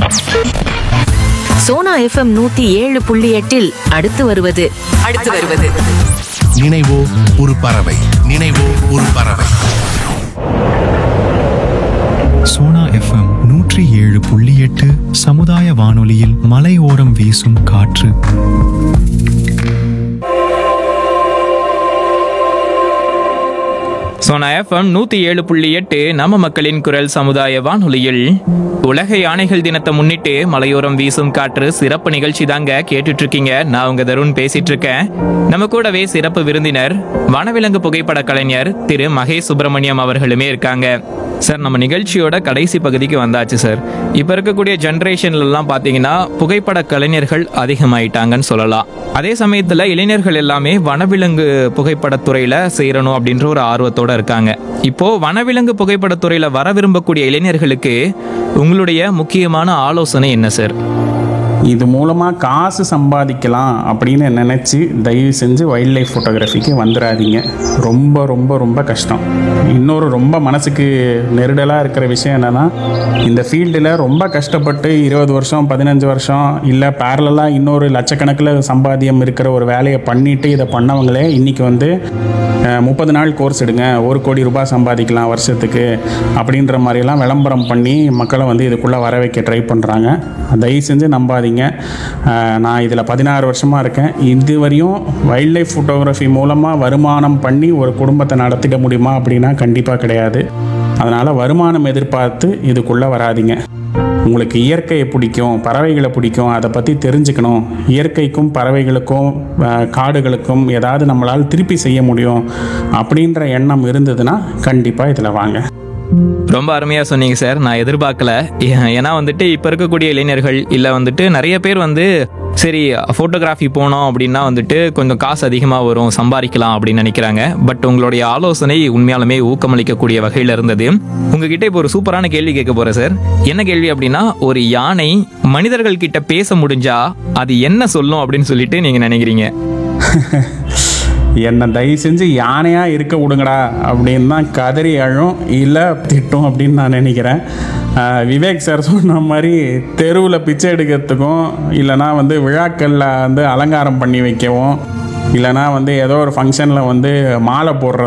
Sona FM நூத்தி ஏழு புள்ளி எட்டில் அடுத்து வருவது அடுத்து வருவது நினைவோ ஒரு பறவை நினைவோ ஒரு பறவை சோனா எஃப்எம் நூற்றி ஏழு புள்ளி எட்டு சமுதாய வானொலியில் மலையோரம் வீசும் காற்று சோனா எஃப்எம் நூத்தி ஏழு புள்ளி எட்டு நம்ம மக்களின் குரல் சமுதாய வானொலியில் உலக யானைகள் தினத்தை முன்னிட்டு மலையோரம் வீசும் காற்று சிறப்பு நிகழ்ச்சி தாங்க கேட்டுட்டு இருக்கீங்க நான் உங்க தருண் பேசிட்டு இருக்கேன் நம்ம கூடவே சிறப்பு விருந்தினர் வனவிலங்கு புகைப்பட கலைஞர் திரு மகேஷ் சுப்பிரமணியம் அவர்களுமே இருக்காங்க சார் நம்ம நிகழ்ச்சியோட கடைசி பகுதிக்கு வந்தாச்சு சார் இப்போ இருக்கக்கூடிய ஜென்ரேஷன்லலாம் பார்த்தீங்கன்னா புகைப்பட கலைஞர்கள் அதிகமாயிட்டாங்கன்னு சொல்லலாம் அதே சமயத்தில் இளைஞர்கள் எல்லாமே வனவிலங்கு புகைப்படத்துறையில் சேரணும் அப்படின்ற ஒரு ஆர்வத்தோட இருக்காங்க இப்போ வனவிலங்கு புகைப்படத்துறையில் வர விரும்பக்கூடிய இளைஞர்களுக்கு உங்களுடைய முக்கியமான ஆலோசனை என்ன சார் இது மூலமாக காசு சம்பாதிக்கலாம் அப்படின்னு நினச்சி தயவு செஞ்சு வைல்ட் லைஃப் ஃபோட்டோகிராஃபிக்கு வந்துடாதீங்க ரொம்ப ரொம்ப ரொம்ப கஷ்டம் இன்னொரு ரொம்ப மனசுக்கு நெருடலாக இருக்கிற விஷயம் என்னென்னா இந்த ஃபீல்டில் ரொம்ப கஷ்டப்பட்டு இருபது வருஷம் பதினஞ்சு வருஷம் இல்லை பேரலாக இன்னொரு லட்சக்கணக்கில் சம்பாத்தியம் இருக்கிற ஒரு வேலையை பண்ணிட்டு இதை பண்ணவங்களே இன்றைக்கி வந்து முப்பது நாள் கோர்ஸ் எடுங்க ஒரு கோடி ரூபாய் சம்பாதிக்கலாம் வருஷத்துக்கு அப்படின்ற மாதிரிலாம் விளம்பரம் பண்ணி மக்களை வந்து இதுக்குள்ளே வர வைக்க ட்ரை பண்ணுறாங்க தயவு செஞ்சு நம்பாதீங்க அஹ், நான் இதில் பதினாறு வருஷமாக இருக்கேன் இது வரையும் வைல்ட் லைஃப் ஃபோட்டோகிராஃபி மூலமாக வருமானம் பண்ணி ஒரு குடும்பத்தை நடத்திட முடியுமா அப்படின்னா கண்டிப்பாக கிடையாது அதனால் வருமானம் எதிர்பார்த்து இதுக்குள்ளே வராதீங்க உங்களுக்கு இயற்கையை பிடிக்கும் பறவைகளை பிடிக்கும் அதை பற்றி தெரிஞ்சுக்கணும் இயற்கைக்கும் பறவைகளுக்கும் அஹ், காடுகளுக்கும் ஏதாவது நம்மளால் திருப்பி செய்ய முடியும் அப்படின்ற எண்ணம் இருந்ததுன்னா கண்டிப்பாக இதில் வாங்க ரொம்ப அருமையாக சொன்னீங்க சார் நான் எதிர்பார்க்கல ஏ- ஏன்னா வந்துட்டு இப்போ இருக்கக்கூடிய இளைஞர்கள் இல்லை வந்துட்டு நிறைய பேர் வந்து சரி ஃபோட்டோகிராஃபி போனோம் அப்படின்னா வந்துட்டு கொஞ்சம் காசு அதிகமாக வரும் சம்பாதிக்கலாம் அப்படின்னு நினைக்கிறாங்க பட் உங்களுடைய ஆலோசனை உண்மையாலுமே ஊக்கமளிக்கக்கூடிய வகையில் இருந்தது உங்ககிட்ட இப்போ ஒரு சூப்பரான கேள்வி கேட்க போகிறேன் சார் என்ன கேள்வி அப்படின்னா ஒரு யானை மனிதர்கள் கிட்ட பேச முடிஞ்சா அது என்ன சொல்லும் அப்படின்னு சொல்லிட்டு நீங்கள் நினைக்கிறீங்க என்னை தயவு செஞ்சு யானையாக இருக்க விடுங்கடா அப்படின்னு தான் கதறி அழும் இல்லை திட்டும் அப்படின்னு நான் நினைக்கிறேன் ஆஹ் விவேக் சார் சொன்ன மாதிரி தெருவில் பிச்சை எடுக்கிறதுக்கும் இல்லைனா வந்து விழாக்களில் வந்து அலங்காரம் பண்ணி வைக்கவும் இல்லைனா வந்து ஏதோ ஒரு ஃபங்க்ஷனில் வந்து மாலை போடுற